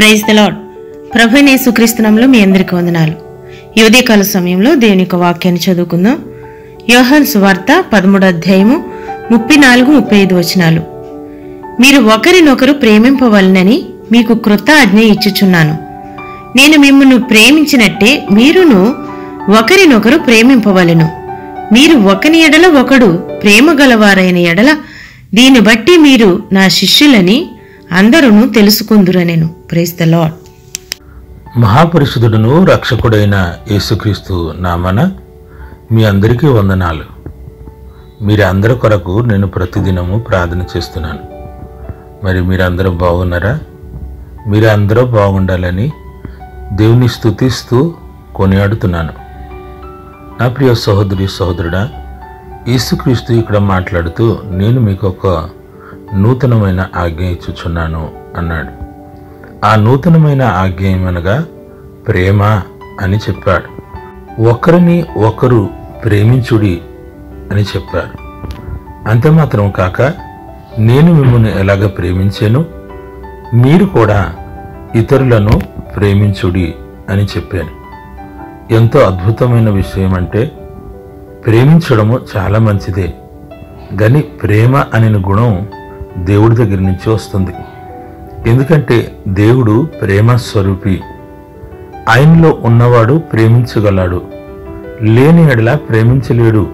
praise the Lord ప్రభు సుక్రీస్తునంలో మీ అందరికీ వందనాలు ఈ ఉదయకాల సమయంలో దేవుని యొక్క వాక్యాన్ని చదువుకుందాం యోహన్ సువార్త పదమూడు అధ్యాయము ముప్పై నాలుగు ముప్పై ఐదు వచనాలు మీరు ఒకరినొకరు ప్రేమింపవలనని మీకు కృత ఆజ్ఞ ఇచ్చుచున్నాను నేను మిమ్మల్ని ప్రేమించినట్టే మీరును ఒకరినొకరు ప్రేమింపవలెను మీరు ఒకని ఎడల ఒకడు ప్రేమ గలవారైన ఎడల దీన్ని బట్టి మీరు నా శిష్యులని అందరూ తెలుసుకుందురనెను ప్రైస్ ద లాడ్ మహాపరిశుద్ధుడును రక్షకుడైన యేసుక్రీస్తు నామన మీ అందరికీ వందనాలు మీరు అందరి కొరకు నేను ప్రతిదినము ప్రార్థన చేస్తున్నాను మరి మీరందరూ బాగున్నారా మీరు అందరూ బాగుండాలని దేవుని స్తుతిస్తూ కొనియాడుతున్నాను నా ప్రియ సహోదరి సహోదరుడా యేసుక్రీస్తు ఇక్కడ మాట్లాడుతూ నేను మీకు ఒక నూతనమైన ఆజ్ఞ ఇచ్చుచున్నాను అన్నాడు ఆ నూతనమైన ఆజ్ఞ ఏమనగా ప్రేమ అని చెప్పాడు ఒకరిని ఒకరు ప్రేమించుడి అని చెప్పాడు అంతే మాత్రం కాక నేను మిమ్మల్ని ఎలాగ ప్రేమించాను మీరు కూడా ఇతరులను ప్రేమించుడి అని చెప్పాను ఎంతో అద్భుతమైన విషయం అంటే ప్రేమించడము చాలా మంచిదే కానీ ప్రేమ అనే గుణం దేవుడి దగ్గర నుంచి వస్తుంది ఎందుకంటే దేవుడు ప్రేమ స్వరూపి ఆయనలో ఉన్నవాడు ప్రేమించగలడు లేని ఎడల ప్రేమించలేడు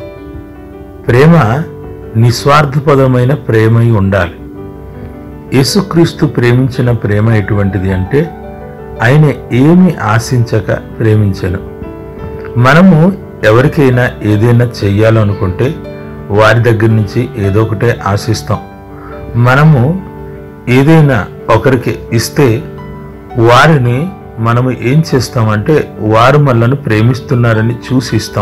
ప్రేమ నిస్వార్థపదమైన ప్రేమై ఉండాలి యేసుక్రీస్తు ప్రేమించిన ప్రేమ ఎటువంటిది అంటే ఆయన ఏమి ఆశించక ప్రేమించను మనము ఎవరికైనా ఏదైనా చెయ్యాలనుకుంటే వారి దగ్గర నుంచి ఏదో ఒకటే ఆశిస్తాం మనము ఏదైనా ఒకరికి ఇస్తే వారిని మనము ఏం చేస్తామంటే వారు మనల్ని ప్రేమిస్తున్నారని చూసి ఇస్తాం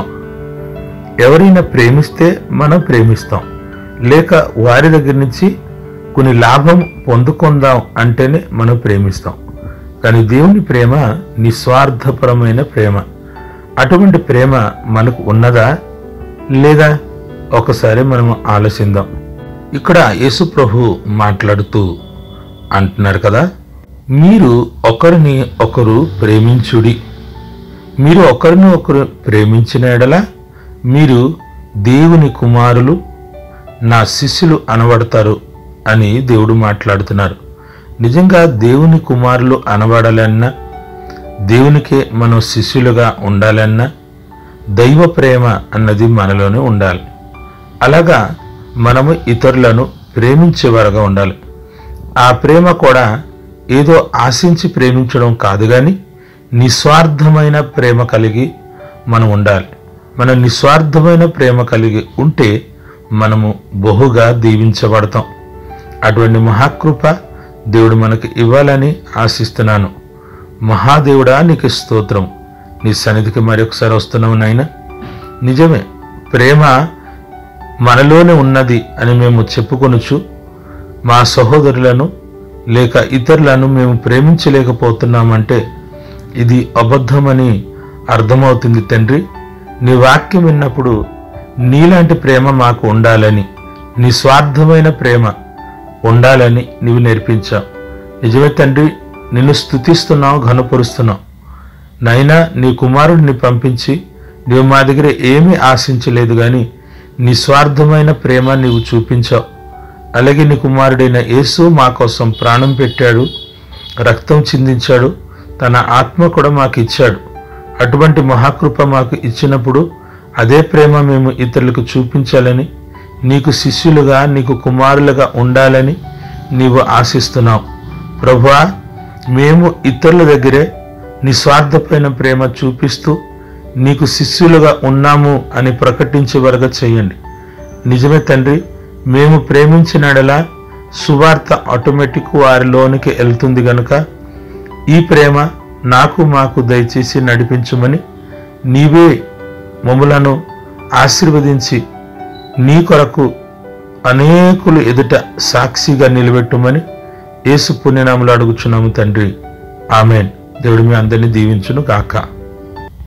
ఎవరైనా ప్రేమిస్తే మనం ప్రేమిస్తాం లేక వారి దగ్గర నుంచి కొన్ని లాభం పొందుకుందాం అంటేనే మనం ప్రేమిస్తాం కానీ దేవుని ప్రేమ నిస్వార్థపరమైన ప్రేమ అటువంటి ప్రేమ మనకు ఉన్నదా లేదా ఒకసారి మనం ఆలోచిద్దాం ఇక్కడ యేసు ప్రభు మాట్లాడుతూ అంటున్నారు కదా మీరు ఒకరిని ఒకరు ప్రేమించుడి మీరు ఒకరిని ఒకరు ప్రేమించిన ఎడల మీరు దేవుని కుమారులు నా శిష్యులు అనబడతారు అని దేవుడు మాట్లాడుతున్నారు నిజంగా దేవుని కుమారులు అనబడాలన్నా దేవునికే మనం శిష్యులుగా ఉండాలన్నా దైవ ప్రేమ అన్నది మనలోనే ఉండాలి అలాగా మనము ఇతరులను ప్రేమించేవారుగా ఉండాలి ఆ ప్రేమ కూడా ఏదో ఆశించి ప్రేమించడం కాదు కానీ నిస్వార్థమైన ప్రేమ కలిగి మనం ఉండాలి మనం నిస్వార్థమైన ప్రేమ కలిగి ఉంటే మనము బహుగా దీవించబడతాం అటువంటి మహాకృప దేవుడు మనకు ఇవ్వాలని ఆశిస్తున్నాను మహాదేవుడా నీకు స్తోత్రం నీ సన్నిధికి మరొకసారి వస్తున్నావు నాయన నిజమే ప్రేమ మనలోనే ఉన్నది అని మేము చెప్పుకొనుచు మా సహోదరులను లేక ఇతరులను మేము ప్రేమించలేకపోతున్నామంటే ఇది అబద్ధమని అర్థమవుతుంది తండ్రి నీ వాక్యం విన్నప్పుడు నీలాంటి ప్రేమ మాకు ఉండాలని నిస్వార్థమైన ప్రేమ ఉండాలని నీవు నేర్పించావు నిజమే తండ్రి నిన్ను స్థుతిస్తున్నావు ఘనపరుస్తున్నావు నైనా నీ కుమారుడిని పంపించి నీవు మా దగ్గర ఏమీ ఆశించలేదు కానీ నిస్వార్థమైన ప్రేమ నీవు చూపించావు అలాగే నీ కుమారుడైన యేసు మా కోసం ప్రాణం పెట్టాడు రక్తం చిందించాడు తన ఆత్మ కూడా మాకు ఇచ్చాడు అటువంటి మహాకృప మాకు ఇచ్చినప్పుడు అదే ప్రేమ మేము ఇతరులకు చూపించాలని నీకు శిష్యులుగా నీకు కుమారులుగా ఉండాలని నీవు ఆశిస్తున్నావు ప్రభువా మేము ఇతరుల దగ్గరే నిస్వార్థమైన ప్రేమ చూపిస్తూ నీకు శిష్యులుగా ఉన్నాము అని ప్రకటించే వరకు చేయండి నిజమే తండ్రి మేము ప్రేమించినడలా సువార్త ఆటోమేటిక్ వారిలోనికి వెళ్తుంది గనుక ఈ ప్రేమ నాకు మాకు దయచేసి నడిపించమని నీవే మమ్ములను ఆశీర్వదించి నీ కొరకు అనేకులు ఎదుట సాక్షిగా నిలబెట్టుమని యేసు పుణ్యనాములు అడుగుచున్నాము తండ్రి ఆమెన్ దేవుడు మీ అందరినీ దీవించును కాక